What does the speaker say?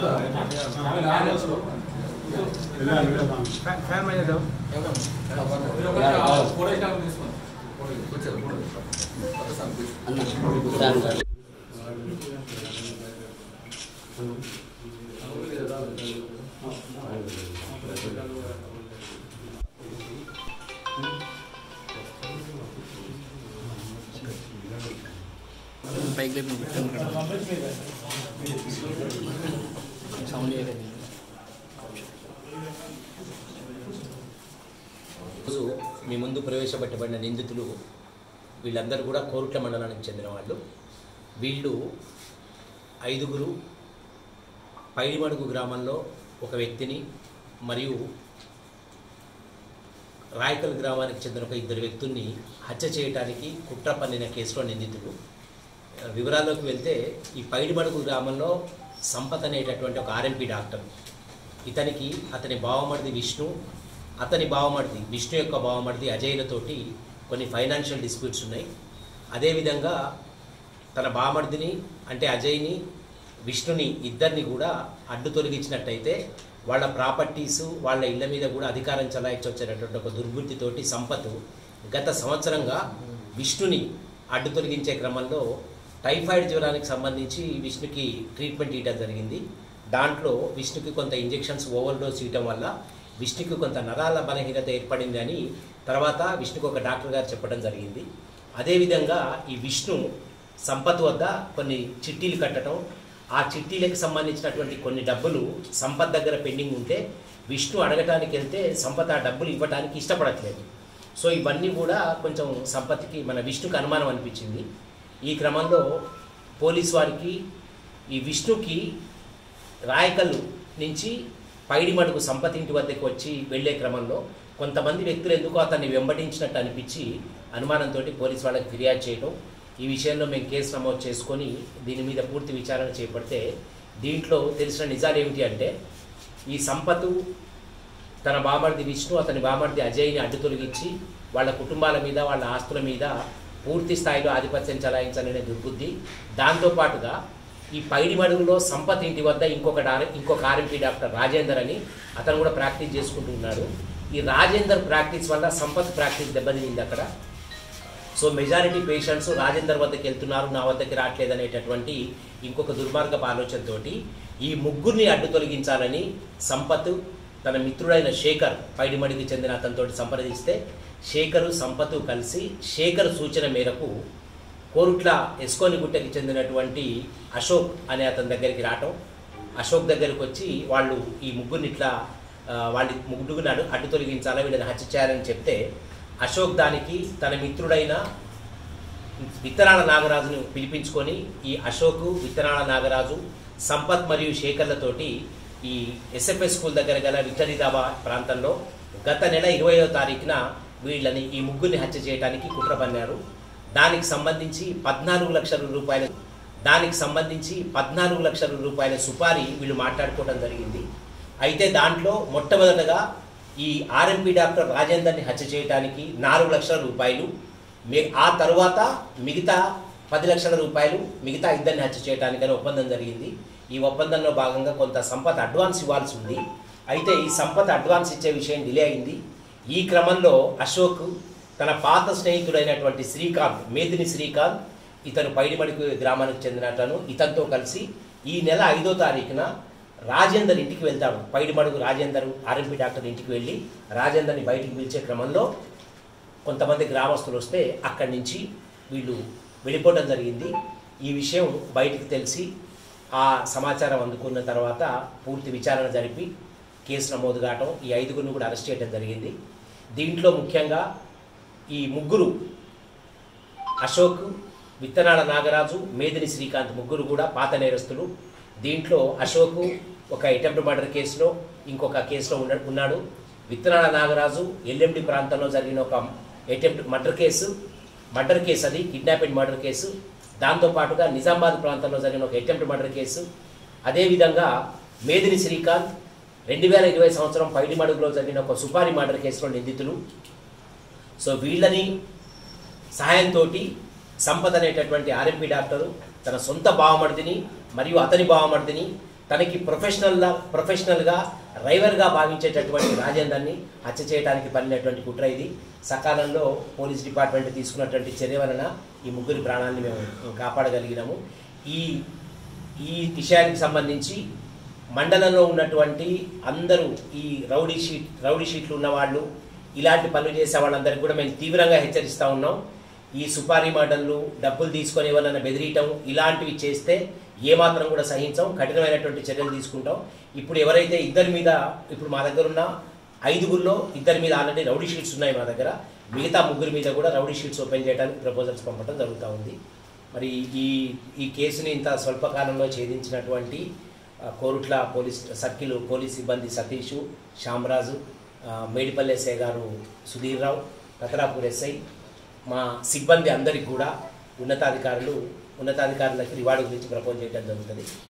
Fan మీద దావు. పైకి లేపి సౌండ్ చేయలేదు రోజు మీ ముందు ప్రవేశపెట్టబడిన నిందితులు వీళ్ళందరూ కూడా కోరుట్ల మండలానికి చెందిన వాళ్ళు వీళ్ళు ఐదుగురు పైడిమడుగు గ్రామంలో ఒక వ్యక్తిని మరియు రాయకల్ గ్రామానికి చెందిన ఒక ఇద్దరు వ్యక్తుల్ని హత్య చేయడానికి కుట్ర పన్నిన కేసులో నిందితులు ఆ, వివరాల్లోకి వెళ్తే ఈ పైడిమడుగు గ్రామంలో సంపత్ అనేటటువంటి ఒక ఆర్ఎంపీ డాక్టర్ ఇతనికి అతని బావమడిది విష్ణు అతని బావమడిది విష్ణు యొక్క బావమడిది అజయ్లతోటి కొన్ని ఫైనాన్షియల్ డిస్ప్యూట్స్ ఉన్నాయి అదేవిధంగా తన బావమడిదిని అంటే అజయ్ని విష్ణుని ఇద్దరిని కూడా అడ్డు తొలగించినట్టయితే వాళ్ళ ప్రాపర్టీస్ వాళ్ళ ఇళ్ళ మీద కూడా అధికారం చలాయించవచ్చినటువంటి ఒక దుర్బుద్ధితోటి సంపత్ గత సంవత్సరంగా విష్ణుని అడ్డు తొలగించే క్రమంలో టైఫాయిడ్ జ్వరానికి సంబంధించి విష్ణుకి ట్రీట్మెంట్ ఇవ్వడం జరిగింది దాంట్లో విష్ణుకి కొంత ఇంజెక్షన్స్ ఓవర్ డోస్ ఇవ్వడం వల్ల విష్ణుకి కొంత నరాల బలహీనత ఏర్పడింది అని తర్వాత విష్ణుకి ఒక డాక్టర్ గారు చెప్పడం జరిగింది అదేవిధంగా ఈ విష్ణు సంపత్ వద్ద కొన్ని చిట్టీలు కట్టడం ఆ చిట్టీలకు సంబంధించినటువంటి కొన్ని డబ్బులు సంపత్ దగ్గర పెండింగ్ ఉంటే విష్ణు అడగటానికి వెళ్తే సంపత్ ఆ డబ్బులు ఇవ్వడానికి ఇష్టపడట్లేదు సో ఇవన్నీ కూడా కొంచెం సంపత్కి మన విష్ణుకి అనుమానం అనిపించింది ఈ క్రమంలో పోలీస్ వారికి ఈ విష్ణుకి రాయకల్ నుంచి పైడిమడుగు సంపత్ ఇంటి వద్దకు వచ్చి వెళ్ళే క్రమంలో కొంతమంది వ్యక్తులు ఎందుకో అతన్ని వెంబడించినట్టు అనిపించి అనుమానంతో పోలీస్ వాళ్ళకి ఫిర్యాదు చేయడం ఈ విషయంలో మేము కేసు నమోదు చేసుకొని దీని మీద పూర్తి విచారణ చేపడితే దీంట్లో తెలిసిన నిజాలు ఏమిటి అంటే ఈ సంపతు తన బామర్ది విష్ణు అతని బామర్ది అజయ్ని అడ్డు తొలగించి వాళ్ళ కుటుంబాల మీద వాళ్ళ ఆస్తుల మీద పూర్తి స్థాయిలో ఆధిపత్యం చలాయించాలనే దుర్బుద్ధి దాంతోపాటుగా ఈ పైడి మడుగులో సంపత్ ఇంటి వద్ద ఇంకొక డా- ఇంకొక ఆర్ఎంపీ డాక్టర్ రాజేందర్ అని అతను కూడా ప్రాక్టీస్ చేసుకుంటూ ఉన్నాడు ఈ రాజేందర్ ప్రాక్టీస్ వల్ల సంపత్ ప్రాక్టీస్ దెబ్బతింది అక్కడ సో మెజారిటీ పేషెంట్స్ రాజేందర్ వద్దకు వెళ్తున్నారు నా వద్దకి రావట్లేదు అనేటటువంటి ఇంకొక దుర్మార్గపు ఆలోచనతోటి ఈ ముగ్గురిని అడ్డు తొలగించాలని సంపత్ తన మిత్రుడైన శేఖర్ పైడిమడికి చెందిన అతనితోటి సంప్రదిస్తే శేఖరు సంపత్ కలిసి శేఖర్ సూచన మేరకు కోరుట్ల ఎస్కోనిగుట్టకి చెందినటువంటి అశోక్ అనే అతని దగ్గరికి రావటం అశోక్ దగ్గరికి వచ్చి వాళ్ళు ఈ ముగ్గురిని ఇట్లా ఆ, వాళ్ళ ముగ్గురిని అడ్డు అడ్డు తొలగించాలా వీళ్ళని హత్య చేయాలని చెప్తే అశోక్ దానికి తన మిత్రుడైన విత్తనాల నాగరాజును పిలిపించుకొని ఈ అశోక్ విత్తనాల నాగరాజు సంపత్ మరియు శేఖర్లతోటి ఈ ఎస్ఎఫ్ఎస్ స్కూల్ దగ్గర గల విఠలిదాబా ప్రాంతంలో గత నెల ఇరవయో తారీఖున వీళ్ళని ఈ ముగ్గురిని హత్య చేయడానికి కుట్ర పన్నారు దానికి సంబంధించి పద్నాలుగు లక్షల రూపాయల దానికి సంబంధించి పద్నాలుగు లక్షల రూపాయల సుపారీ వీళ్ళు మాట్లాడుకోవడం జరిగింది అయితే దాంట్లో మొట్టమొదటగా ఈ ఆర్ఎంపీ డాక్టర్ రాజేందర్ని హత్య చేయడానికి నాలుగు లక్షల రూపాయలు మీ- ఆ తరువాత మిగతా పది లక్షల రూపాయలు మిగతా ఇద్దరిని హత్య చేయడానికని ఒప్పందం జరిగింది ఈ ఒప్పందంలో భాగంగా కొంత సంపద అడ్వాన్స్ ఇవ్వాల్సి ఉంది అయితే ఈ సంపద అడ్వాన్స్ ఇచ్చే విషయం డిలే అయింది ఈ క్రమంలో అశోక్ తన పాత స్నేహితుడైనటువంటి శ్రీకాంత్ మేదిని శ్రీకాంత్ ఇతను పైడిమడికి గ్రామానికి చెందినతను ఇతనితో కలిసి ఈ నెల ఐదో తారీఖున రాజేందర్ ఇంటికి వెళ్తాడు పైడిమడుగు రాజేందర్ ఆర్ఎంపీ డాక్టర్ ఇంటికి వెళ్ళి రాజేందర్ని బయటికి పిలిచే క్రమంలో కొంతమంది గ్రామస్తులు వస్తే అక్కడి నుంచి వీళ్ళు వెళ్ళిపోవడం జరిగింది ఈ విషయం బయటికి తెలిసి ఆ సమాచారం అందుకున్న తర్వాత పూర్తి విచారణ జరిపి కేసు నమోదు కావటం ఈ ఐదుగురిని కూడా అరెస్ట్ చేయడం జరిగింది దీంట్లో ముఖ్యంగా ఈ ముగ్గురు అశోక్ విత్తనాల నాగరాజు మేదిని శ్రీకాంత్ ముగ్గురు కూడా పాత నేరస్తులు దీంట్లో అశోక్ ఒక అటెంప్ట్ మర్డర్ కేసులో ఇంకొక కేసులో ఉన్న ఉన్నాడు విత్తనాల నాగరాజు ఎల్ఎండి ప్రాంతంలో జరిగిన ఒక attempt murder case murder case అది కిడ్నాపింగ్ మర్డర్ కేసు దాంతోపాటుగా నిజామాబాద్ ప్రాంతంలో జరిగిన ఒక అటెంప్ట్ మర్డర్ కేసు అదేవిధంగా మేదిని శ్రీకాంత్ రెండు వేల ఇరవై సంవత్సరం పైడిమడుగులో జరిగిన ఒక సుపారీ మర్డర్ కేసులో నిందితులు సో వీళ్ళని సహాయంతో సంపద అనేటటువంటి ఆర్ఎంపీ డాక్టరు తన సొంత బావమర్దిని మరియు అతని బావమర్దిని తనకి ప్రొఫెషనల్గా ప్రొఫెషనల్గా రైవర్గా భావించేటటువంటి రాజేందర్ని హత్య చేయడానికి పడినటువంటి కుట్ర ఇది సకాలంలో పోలీస్ డిపార్ట్మెంట్ తీసుకున్నటువంటి చర్య వలన ఈ ముగ్గురి ప్రాణాన్ని మేము కాపాడగలిగినాము ఈ ఈ విషయానికి సంబంధించి మండలంలో ఉన్నటువంటి అందరూ ఈ రౌడీ షీట్ రౌడీ షీట్లు ఉన్నవాళ్ళు ఇలాంటి పనులు చేసే వాళ్ళందరికీ కూడా మేము తీవ్రంగా హెచ్చరిస్తూ ఉన్నాం ఈ సుపారీ మాటలు డబ్బులు తీసుకొని వాళ్ళని బెదిరియటం ఇలాంటివి చేస్తే ఏమాత్రం కూడా సహించాం కఠినమైనటువంటి చర్యలు తీసుకుంటాం ఇప్పుడు ఎవరైతే ఇద్దరి మీద ఇప్పుడు మా దగ్గర ఉన్న ఐదుగురిలో ఇద్దరి మీద ఆల్రెడీ రౌడీ షీట్స్ ఉన్నాయి మా దగ్గర మిగతా ముగ్గురి మీద కూడా రౌడీ షీట్స్ ఓపెన్ చేయడానికి ప్రపోజల్స్ పంపడం జరుగుతూ ఉంది మరి ఈ ఈ కేసుని ఇంత స్వల్పకాలంలో ఛేదించినటువంటి ఆ, కోరుట్ల పోలీస్ సర్కిల్ పోలీస్ సిబ్బంది సతీష్ శ్యామరాజు ఆ, మేడిపల్లి ఎస్ఐ గారు సుధీర్ రావు కతరాపూర్ ఎస్ఐ మా సిబ్బంది అందరికీ కూడా ఉన్నతాధికారులు ఉన్నతాధికారులకి రివార్డు గురించి ప్రపోజ్ చేయడం జరుగుతుంది